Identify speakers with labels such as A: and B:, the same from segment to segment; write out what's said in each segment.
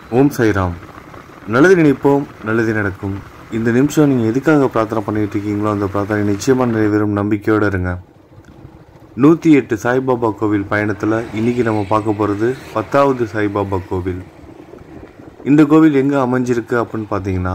A: ஓம் சைராம் நல்லது நினைப்போம் நல்லது நடக்கும் இந்த நிமிஷம் நீங்கள் எதுக்காக பிரார்த்தனை பண்ணிட்டு இருக்கீங்களோ அந்த பிரார்த்தனை நிச்சயமாக நிறைவேறும் நம்பிக்கையோடு இருங்க நூற்றி எட்டு சாய்பாபா கோவில் பயணத்தில் இன்றைக்கி நம்ம பார்க்க போகிறது பத்தாவது சாய்பாபா கோவில் இந்த கோவில் எங்கே அமைஞ்சிருக்கு அப்படின்னு பார்த்தீங்கன்னா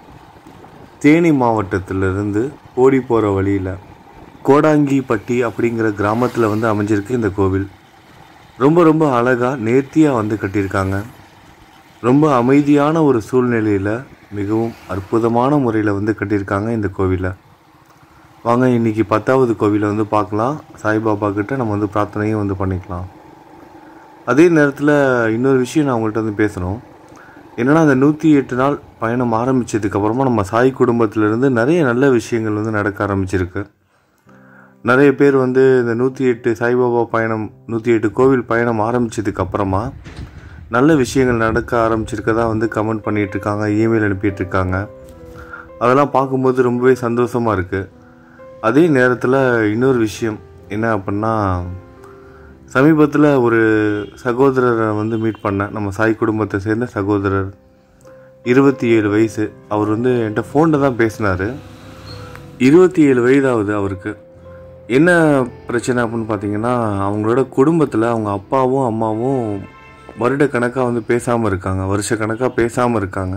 A: தேனி மாவட்டத்திலிருந்து ஓடி போகிற வழியில் கோடாங்கிப்பட்டி அப்படிங்கிற கிராமத்தில் வந்து அமைஞ்சிருக்கு இந்த கோவில் ரொம்ப ரொம்ப அழகாக நேர்த்தியாக வந்து கட்டியிருக்காங்க ரொம்ப அமைதியான ஒரு சூழ்நிலையில் மிகவும் அற்புதமான முறையில் வந்து கட்டியிருக்காங்க இந்த கோவிலை வாங்க இன்றைக்கி பத்தாவது கோவிலை வந்து பார்க்கலாம் சாய்பாபா கிட்ட நம்ம வந்து பிரார்த்தனையும் வந்து பண்ணிக்கலாம் அதே நேரத்தில் இன்னொரு விஷயம் நான் உங்கள்கிட்ட வந்து பேசணும் என்னென்னா அந்த நூற்றி எட்டு நாள் பயணம் ஆரம்பித்ததுக்கப்புறமா நம்ம சாய் குடும்பத்திலேருந்து நிறைய நல்ல விஷயங்கள் வந்து நடக்க ஆரம்பிச்சிருக்கு நிறைய பேர் வந்து இந்த நூற்றி எட்டு சாய்பாபா பயணம் நூற்றி எட்டு கோவில் பயணம் ஆரம்பித்ததுக்கு அப்புறமா நல்ல விஷயங்கள் நடக்க ஆரம்பிச்சிருக்கதா வந்து கமெண்ட் பண்ணிகிட்டு இருக்காங்க இமெயில் அனுப்பிட்டு இருக்காங்க அதெல்லாம் பார்க்கும்போது ரொம்பவே சந்தோஷமாக இருக்குது அதே நேரத்தில் இன்னொரு விஷயம் என்ன அப்படின்னா சமீபத்தில் ஒரு சகோதரரை வந்து மீட் பண்ணேன் நம்ம சாய் குடும்பத்தை சேர்ந்த சகோதரர் இருபத்தி ஏழு வயசு அவர் வந்து என்கிட்ட ஃபோனில் தான் பேசினார் இருபத்தி ஏழு வயதாகுது அவருக்கு என்ன பிரச்சனை அப்படின்னு பார்த்தீங்கன்னா அவங்களோட குடும்பத்தில் அவங்க அப்பாவும் அம்மாவும் வருட கணக்காக வந்து பேசாமல் இருக்காங்க வருஷ கணக்காக பேசாமல் இருக்காங்க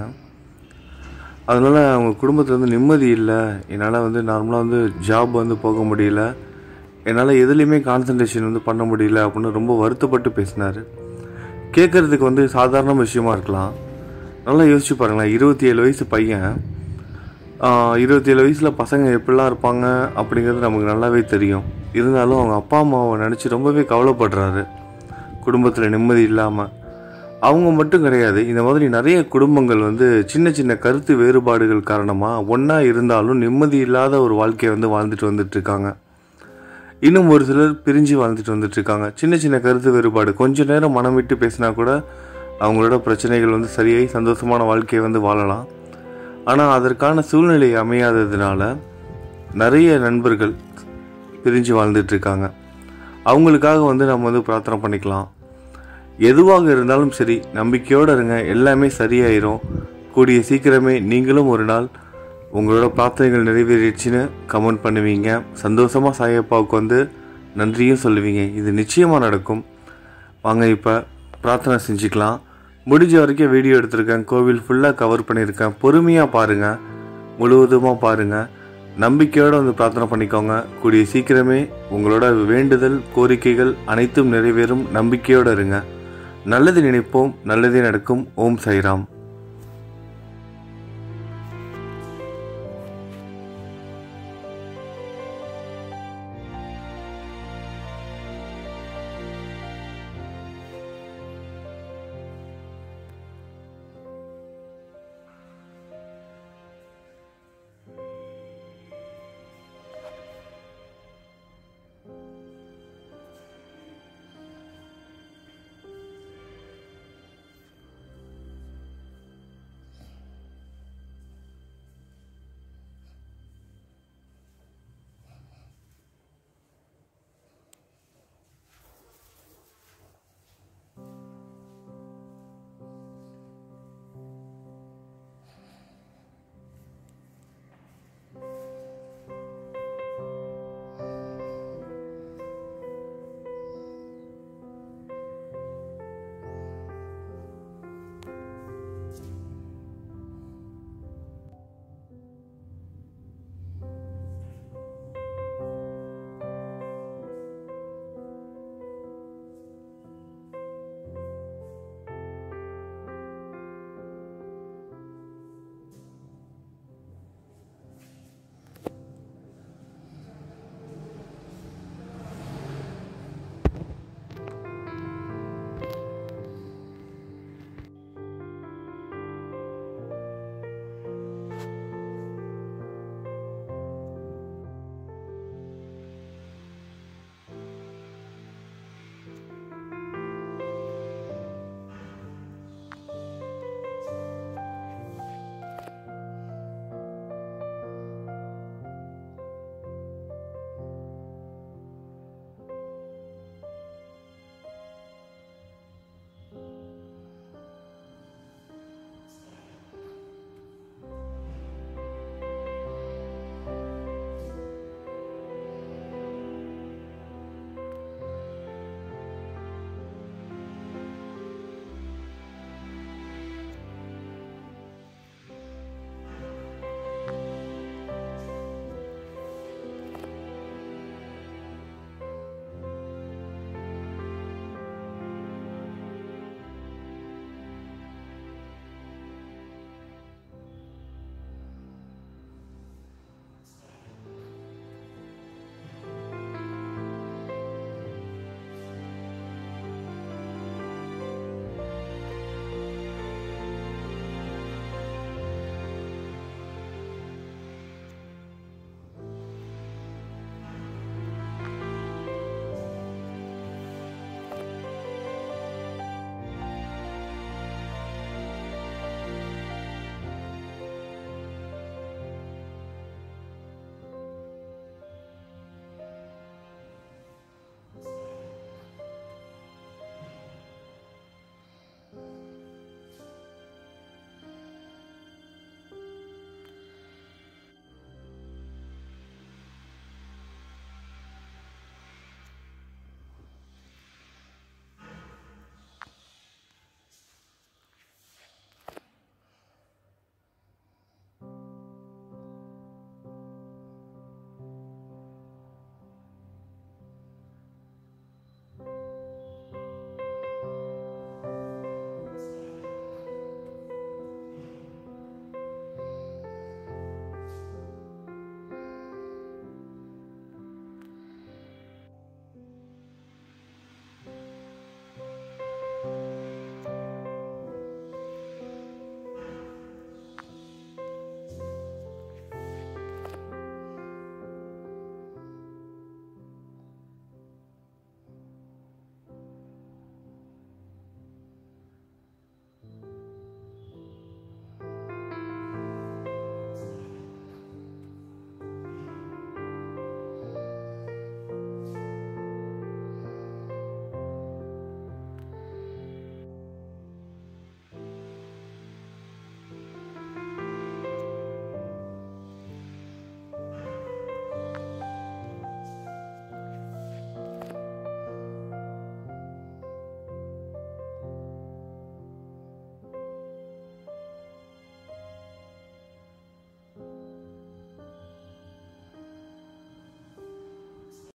A: அதனால் அவங்க குடும்பத்தில் வந்து நிம்மதி இல்லை என்னால் வந்து நார்மலாக வந்து ஜாப் வந்து போக முடியல என்னால் எதுலேயுமே கான்சன்ட்ரேஷன் வந்து பண்ண முடியல அப்படின்னு ரொம்ப வருத்தப்பட்டு பேசினார் கேட்குறதுக்கு வந்து சாதாரண விஷயமா இருக்கலாம் நல்லா யோசிச்சு பாருங்களேன் இருபத்தி ஏழு வயசு பையன் இருபத்தி ஏழு வயசில் பசங்க எப்படிலாம் இருப்பாங்க அப்படிங்கிறது நமக்கு நல்லாவே தெரியும் இருந்தாலும் அவங்க அப்பா அம்மாவை நினச்சி ரொம்பவே கவலைப்படுறாரு குடும்பத்தில் நிம்மதி இல்லாமல் அவங்க மட்டும் கிடையாது இந்த மாதிரி நிறைய குடும்பங்கள் வந்து சின்ன சின்ன கருத்து வேறுபாடுகள் காரணமாக ஒன்றா இருந்தாலும் நிம்மதி இல்லாத ஒரு வாழ்க்கையை வந்து வாழ்ந்துட்டு வந்துட்டு இருக்காங்க இன்னும் ஒரு சிலர் பிரிஞ்சு வாழ்ந்துட்டு வந்துட்டு இருக்காங்க சின்ன சின்ன கருத்து வேறுபாடு கொஞ்ச நேரம் மனம் விட்டு பேசினா கூட அவங்களோட பிரச்சனைகள் வந்து சரியாகி சந்தோஷமான வாழ்க்கையை வந்து வாழலாம் ஆனால் அதற்கான சூழ்நிலை அமையாததுனால நிறைய நண்பர்கள் பிரிஞ்சு வாழ்ந்துட்டு இருக்காங்க அவங்களுக்காக வந்து நம்ம வந்து பிரார்த்தனை பண்ணிக்கலாம் எதுவாக இருந்தாலும் சரி நம்பிக்கையோடு இருங்க எல்லாமே சரியாயிரும் கூடிய சீக்கிரமே நீங்களும் ஒரு நாள் உங்களோட பிரார்த்தனைகள் நிறைவேறிடுச்சுன்னு கமெண்ட் பண்ணுவீங்க சந்தோஷமாக சாயப்பாவுக்கு வந்து நன்றியும் சொல்லுவீங்க இது நிச்சயமாக நடக்கும் வாங்க இப்போ பிரார்த்தனை செஞ்சுக்கலாம் முடிஞ்ச வரைக்கும் வீடியோ எடுத்திருக்கேன் கோவில் ஃபுல்லாக கவர் பண்ணியிருக்கேன் பொறுமையாக பாருங்கள் முழுவதுமாக பாருங்கள் நம்பிக்கையோடு வந்து பிரார்த்தனை பண்ணிக்கோங்க கூடிய சீக்கிரமே உங்களோட வேண்டுதல் கோரிக்கைகள் அனைத்தும் நிறைவேறும் நம்பிக்கையோடு இருங்க நல்லது நினைப்போம் நல்லதே நடக்கும் ஓம் சைராம்